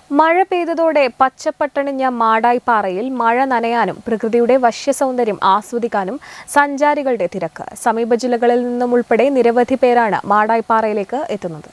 മഴ പെയ്തതോടെ പച്ചപ്പട്ടണിഞ്ഞ മാടായിപ്പാറയിൽ മഴ നനയാനും പ്രകൃതിയുടെ വശ്യസൗന്ദര്യം ആസ്വദിക്കാനും സഞ്ചാരികളുടെ തിരക്ക് സമീപ ജില്ലകളിൽ നിന്നും ഉൾപ്പെടെ നിരവധി പേരാണ് മാടായിപ്പാറയിലേക്ക് എത്തുന്നത്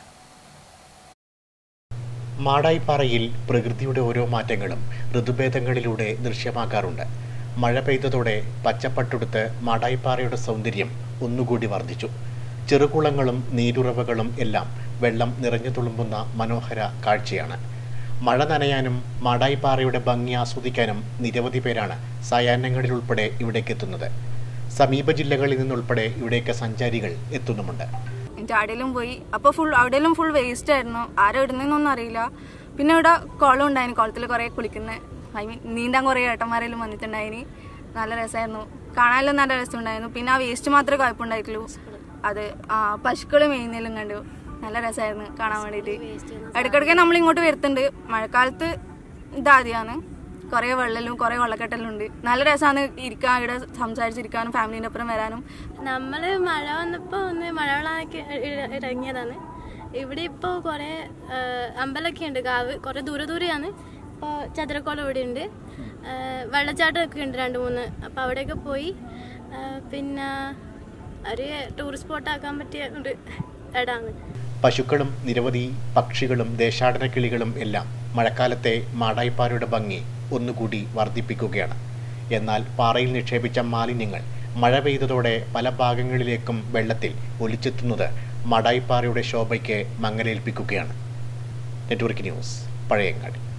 മാടായിപ്പാറയിൽ പ്രകൃതിയുടെ ഓരോ മാറ്റങ്ങളും ഋതുഭേദങ്ങളിലൂടെ ദൃശ്യമാകാറുണ്ട് മഴ പെയ്തതോടെ പച്ചപ്പട്ടുടുത്ത് മാടായിപ്പാറയുടെ സൗന്ദര്യം ഒന്നുകൂടി വർദ്ധിച്ചു ചെറുകുളങ്ങളും നീരുറവകളും എല്ലാം വെള്ളം നിറഞ്ഞു തുളുമ്പുന്ന മനോഹര കാഴ്ചയാണ് മഴ നനയാനും മാടായിപ്പാറയുടെ ഭംഗി ആസ്വദിക്കാനും നിരവധി പേരാണ് സായാഹ്നങ്ങളിൽ ഉൾപ്പെടെ ഇവിടേക്ക് എത്തുന്നത് സമീപ ജില്ലകളിൽ നിന്നുൾപ്പെടെ ഇവിടേക്ക് സഞ്ചാരികൾ എത്തുന്നുമുണ്ട് എന്നിട്ട് അവിടെയും പോയി അപ്പോൾ ഫുൾ അവിടെയെല്ലാം ഫുൾ വേസ്റ്റ് ആയിരുന്നു ആരും ഇടുന്നൊന്നും അറിയില്ല പിന്നെ ഇവിടെ കുളം ഉണ്ടായിരുന്നു കുളത്തിൽ കുറേ കുളിക്കുന്ന ഐ മീൻ നീന്താൻ കുറേ ഏട്ടന്മാരെല്ലാം വന്നിട്ടുണ്ടായിന് നല്ല രസമായിരുന്നു കാണാനെല്ലാം നല്ല രസമുണ്ടായിരുന്നു പിന്നെ ആ വേസ്റ്റ് മാത്രമേ കുഴപ്പമുണ്ടായിട്ടുള്ളൂ അത് ആ പശുക്കൾ മേയുന്നതെല്ലാം കണ്ടു നല്ല രസമായിരുന്നു കാണാൻ വേണ്ടിയിട്ട് ഇടയ്ക്കിടയ്ക്ക് നമ്മൾ ഇങ്ങോട്ട് വരുത്തുന്നുണ്ട് മഴക്കാലത്ത് ഇതാദ്യമാണ് കുറേ വെള്ളലും കുറേ വെള്ളക്കെട്ടലും ഉണ്ട് നല്ല രസമാണ് ഇരിക്കാൻ ഇവിടെ സംസാരിച്ചിരിക്കാനും ഫാമിലീൻ്റെ ഒപ്പം വരാനും നമ്മൾ മഴ വന്നപ്പോൾ ഒന്ന് മഴവെള്ളമാക്കി ഇറങ്ങിയതാണ് ഇവിടെ ഇപ്പോൾ കുറേ ആ, അമ്പലമൊക്കെ ഉണ്ട് കാവ് കുറേ ദൂരെ ദൂരെയാണ് ഇപ്പോൾ ചതുരക്കോളം ഇവിടെ ഉണ്ട് ആ, വെള്ളച്ചാട്ടമൊക്കെ ഉണ്ട് രണ്ട് മൂന്ന് അപ്പോൾ അവിടെയൊക്കെ പോയി ആ, പിന്നെ ഒരു ടൂറിസ്റ്റ് സ്പോട്ടാക്കാൻ പറ്റിയ ഒരു ഇടമാണ് പശുക്കളും നിരവധി പക്ഷികളും ദേശാടന കിളികളും എല്ലാം മഴക്കാലത്തെ മാടായിപ്പാറയുടെ ഭംഗി ഒന്നുകൂടി വർദ്ധിപ്പിക്കുകയാണ് എന്നാൽ പാറയിൽ നിക്ഷേപിച്ച മാലിന്യങ്ങൾ മഴ പെയ്തതോടെ പല ഭാഗങ്ങളിലേക്കും വെള്ളത്തിൽ ഒലിച്ചെത്തുന്നത് മാടായിപ്പാറയുടെ ശോഭയ്ക്ക് മങ്ങലേൽപ്പിക്കുകയാണ് നെറ്റ്വർക്ക് ന്യൂസ് പഴയങ്ങാടി